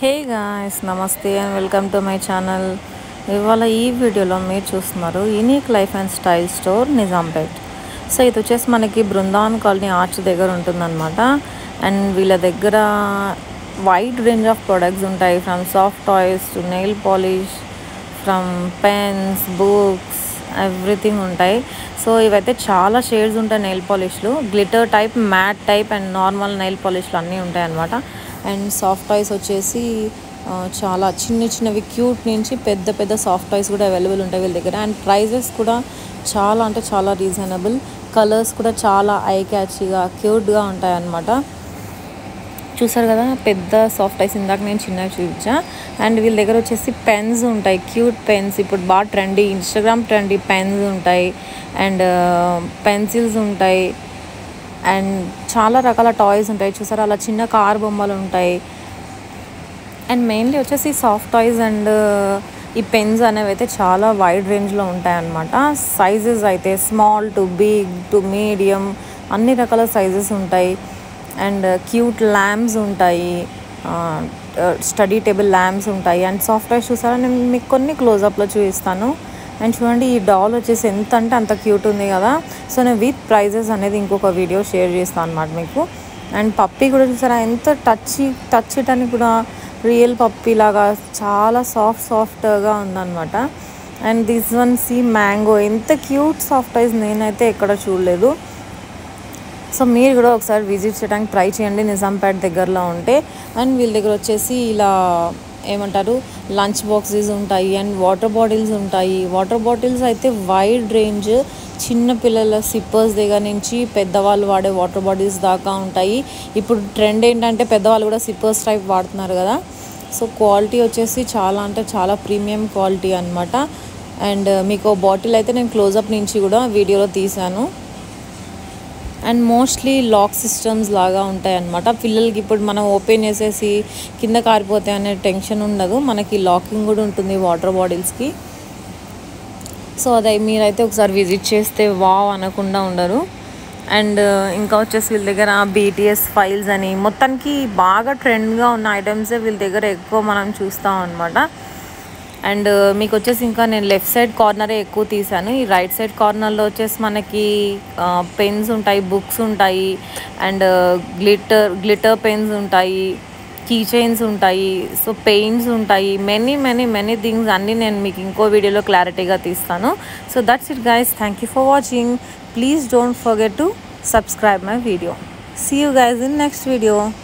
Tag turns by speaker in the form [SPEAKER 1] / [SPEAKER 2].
[SPEAKER 1] hey guys namaste and welcome to my channel ఇవాళ ఈ వీడియోలో మీరు చూస్తున్నారు unique life and style store Nizampet so ఇది వచ్చేసి మనకి బృందావన్ కాలనీ ఆర్చ్ దగ్గర ఉంటుందన్నమాట అండ్ వీళ్ళ దగ్గర వైడ్ రేంజ్ ఆఫ్ ప్రొడక్ట్స్ ఉంటాయి from soft toys to nail polish from pens books everything ఉంటాయి సో ఇవైతే చాలా షేడ్స్ ఉంటాయి నెయిల్ పాలిష్లు glitter type matte type and normal nail పాలిష్లు అన్నీ ఉంటాయి అన్నమాట అండ్ సాఫ్ట్ టాయ్స్ వచ్చేసి ఆ, చాలా చిన్న చిన్నవి క్యూట్ నుంచి పెద్ద పెద్ద సాఫ్ట్ టాయ్స్ కూడా అవైలబుల్ ఉంటాయి వీళ్ళ దగ్గర అండ్ ప్రైజెస్ కూడా చాలా అంటే చాలా రీజనబుల్ కలర్స్ కూడా చాలా ఐ క్యాచీగా క్యూట్గా ఉంటాయి అన్నమాట చూసారు కదా పెద్ద సాఫ్ట్ ఐస్ ఇందాక నేను చిన్నగా చూపించా అండ్ వీళ్ళ దగ్గర వచ్చేసి పెన్స్ ఉంటాయి క్యూట్ పెన్స్ ఇప్పుడు బాగా ట్రెండీ ఇన్స్టాగ్రామ్ ట్రెండీ పెన్స్ ఉంటాయి అండ్ పెన్సిల్స్ ఉంటాయి అండ్ చాలా రకాల టాయ్స్ ఉంటాయి చూసారా అలా చిన్న కార్ బొమ్మలు ఉంటాయి అండ్ మెయిన్లీ వచ్చేసి సాఫ్ట్ టాయ్స్ అండ్ ఈ పెన్స్ అనేవి అయితే చాలా వైడ్ రేంజ్లో ఉంటాయి అన్నమాట సైజెస్ అయితే small to big to medium అన్ని రకాల సైజెస్ ఉంటాయి అండ్ క్యూట్ ల్యాంప్స్ ఉంటాయి స్టడీ టేబుల్ ల్యాంప్స్ ఉంటాయి అండ్ సాఫ్ట్ టాయ్స్ చూసారా నేను మీకు కొన్ని క్లోజప్లో చూపిస్తాను అండ్ చూడండి ఈ డాల్ వచ్చేసి ఎంత అంటే అంత క్యూట్ ఉంది కదా సో నేను విత్ ప్రైజెస్ అనేది ఇంకొక వీడియో షేర్ చేస్తాను అనమాట మీకు అండ్ పప్పీ కూడా చూసారా ఎంత టచ్ టచ్ చేయడానికి కూడా రియల్ పప్పీ లాగా చాలా సాఫ్ట్ సాఫ్ట్గా ఉందన్నమాట and this one see mango ఎంత క్యూట్ సాఫ్ట్ ఐస్ నేనైతే ఎక్కడ చూడలేదు సో మీరు కూడా ఒకసారి విజిట్ చేయడానికి ట్రై చేయండి నిజాంపేట దగ్గరలో ఉంటే అండ్ వీళ్ళ దగ్గర వచ్చేసి ఇలా ఏమంటారు లంచ్ బాక్సెస్ ఉంటాయి అండ్ వాటర్ బాటిల్స్ ఉంటాయి వాటర్ బాటిల్స్ అయితే వైడ్ రేంజ్ చిన్న పిల్లల సిప్పర్స్ దగ్గర నుంచి పెద్దవాళ్ళు వాడే వాటర్ బాటిల్స్ దాకా ఉంటాయి ఇప్పుడు ట్రెండ్ ఏంటంటే పెద్దవాళ్ళు కూడా సిప్పర్స్ టైప్ వాడుతున్నారు కదా సో క్వాలిటీ వచ్చేసి చాలా అంటే చాలా ప్రీమియం క్వాలిటీ అనమాట అండ్ మీకు బాటిల్ అయితే నేను క్లోజప్ నుంచి కూడా వీడియోలో తీశాను అండ్ మోస్ట్లీ లాక్ సిస్టమ్స్ లాగా ఉంటాయి అన్నమాట పిల్లలకి ఇప్పుడు మనం ఓపెన్ చేసేసి కింద కారిపోతాయి అనే టెన్షన్ ఉండదు మనకి లాకింగ్ కూడా ఉంటుంది వాటర్ బాటిల్స్కి సో అదే మీరైతే ఒకసారి విజిట్ చేస్తే వావ్ అనకుండా ఉండరు అండ్ ఇంకా వచ్చేసి వీళ్ళ దగ్గర బీటీఎస్ ఫైల్స్ అని మొత్తానికి బాగా ట్రెండ్గా ఉన్న ఐటమ్సే వీళ్ళ దగ్గర ఎక్కువ మనం చూస్తాం అనమాట అండ్ మీకు వచ్చేసి ఇంకా నేను లెఫ్ట్ సైడ్ కార్నరే ఎక్కువ తీసాను ఈ రైట్ సైడ్ కార్నర్లో వచ్చేసి మనకి పెన్స్ ఉంటాయి బుక్స్ ఉంటాయి అండ్ గ్లిటర్ గ్లిటర్ పెన్స్ ఉంటాయి కీ చైన్స్ ఉంటాయి సో పెయింట్స్ ఉంటాయి మెనీ మెనీ మెనీ థింగ్స్ అన్నీ నేను మీకు ఇంకో వీడియోలో క్లారిటీగా తీస్తాను so that's it guys thank you for watching please don't forget to subscribe my video see you guys in next video